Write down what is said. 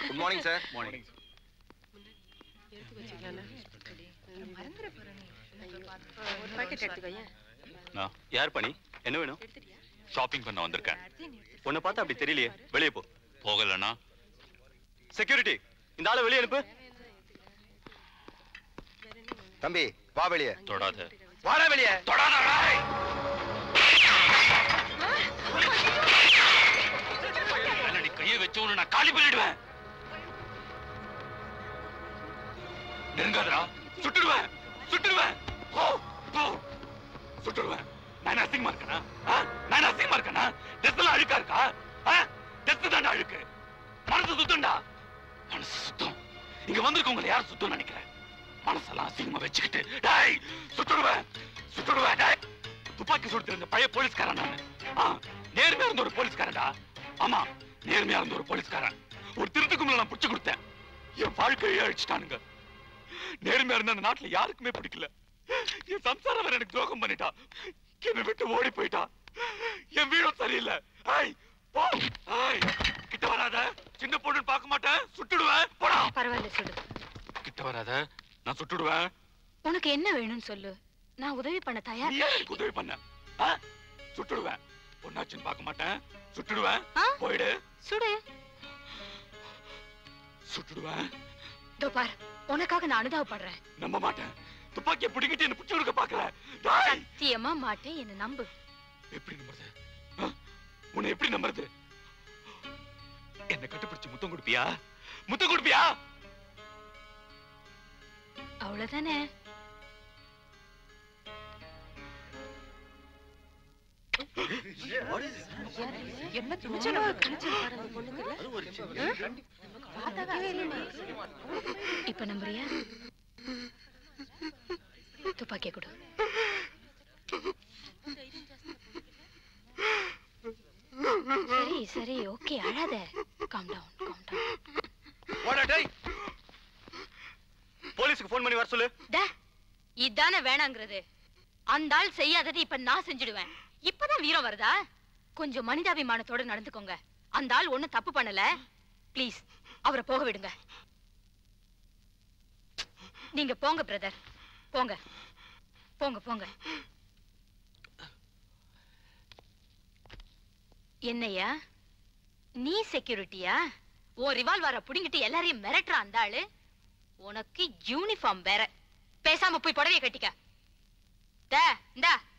Good morning sir morning ஒரு packet எடுத்துக்கோங்க நான் யார் பண்ணி என்ன வேணும் ஷாப்பிங் பண்ண வந்திருக்கேன் உன்னை பார்த்தா அப்படி தெரியலையே வெளியே போ போகலண்ணா செக்யூரிட்டி இந்த ஆளை வெளியே அனுப்பு தம்பி வா வெளியே தொடாத வாடா வெளியே தொடாத ராய் மேல நீ கையை வச்சவனு நான் காலி பண்ணிடுவேன் நெருங்காதடா சுட்டுடுவேன் சுட்டுடுவேன் போ போ சுட்டுடுவேன் நான் அசிங்கமா இருக்கனா நான் அசிங்கமா இருக்கனா டெஸ்ட் எல்லாம் அழுக்கா இருக்கா டெஸ்ட் தாண்டா அழுக்கு மனசு சுத்தம்டா மனசு சுத்தம் இங்க வந்திருக்கவங்களை யார் சுத்தம் நினைக்கிறேன் மனசெல்லாம் அசிங்கமா வச்சுக்கிட்டு டேய் சுட்டுடுவேன் சுட்டுடுவேன் டேய் துப்பாக்கி சுட்டு இருந்த பழைய போலீஸ்காரன் நானு ஆ, நேர்மையா இருந்த ஒரு போலீஸ்காரன்டா ஆமா நேர்மையா இருந்த ஒரு போலீஸ்காரன் ஒரு திருட்டுக்குள்ள நான் புடிச்சு கொடுத்தேன் என் வாழ்க்கையை அழிச்சிட்டானுங்க நேர்மையா இருந்த அந்த நாட்டுல யாருக்குமே பிடிக்கல என் சம்சாரம் வேற எனக்கு துரோகம் பண்ணிட்டா என்னை விட்டு ஓடி போயிட்டா என் வீடும் சரியில்லை ஐய் போ ஐய் கிட்ட வராத சின்ன பொண்ணுன்னு பார்க்க மாட்டேன் சுட்டுடுவேன் போடா பரவாயில்ல சொல்லு கிட்ட வராத நான் சுட்டுடுவேன் உனக்கு என்ன வேணும்னு சொல்லு நான் உதவி பண்ண தயார் நீ ஏன் எனக்கு உதவி பண்ண ஆ? சுட்டுடுவேன் பொண்ணாச்சுன்னு பார்க்க மாட்டேன் சுட்டுடுவேன் ஆ? போயிடு சுடு சுட்டுடுவேன் இதோ பார் உனக்காக நான் அனுதாபப்படுறேன் நம்ப மாட்டேன் துப்பாக்கியை பிடிக்கிட்டு என்ன பிடிச்சு கொடுக்க பாக்கல டாய் சத்தியமா மாட்டேன் என்ன நம்பு எப்படி நம்புறது ஆ? உன்னை எப்படி நம்புறது என்ன கட்டுப்பிடிச்சு முத்தம் கொடுப்பியா முத்தம் கொடுப்பியா அவ்வளவுதானே என்ன துணிச்சலா துணிச்சல் பாரு அந்த பொண்ணுக்கு இப்ப நம்புறியா துப்பாக்கிய கொடு சரி சரி ஓகே அழாத காம் டவுன் காம் டவுன் வாடா டேய் போலீஸ்க்கு ஃபோன் பண்ணி வர சொல்லு டே இதானே வேணாங்கிறது அந்த ஆள் செய்யாதது இப்ப நான் செஞ்சுடுவேன் இப்பதான் வீரம் வருதா கொஞ்சம் மனிதாபிமானத்தோட நடந்துக்கோங்க அந்த ஆள் ஒண்ணும் தப்பு பண்ணல ப்ளீஸ் அவரை போக விடுங்க நீங்க போங்க பிரதர் போங்க போங்க போங்க என்னையா நீ செக்யூரிட்டியா உன் ரிவால்வரை புடிங்கிட்டு எல்லாரையும் மிரட்டுற அந்த ஆளு உனக்கு யூனிஃபார்ம் வேற பேசாம போய் புடவைய கட்டிக்க தே இந்தா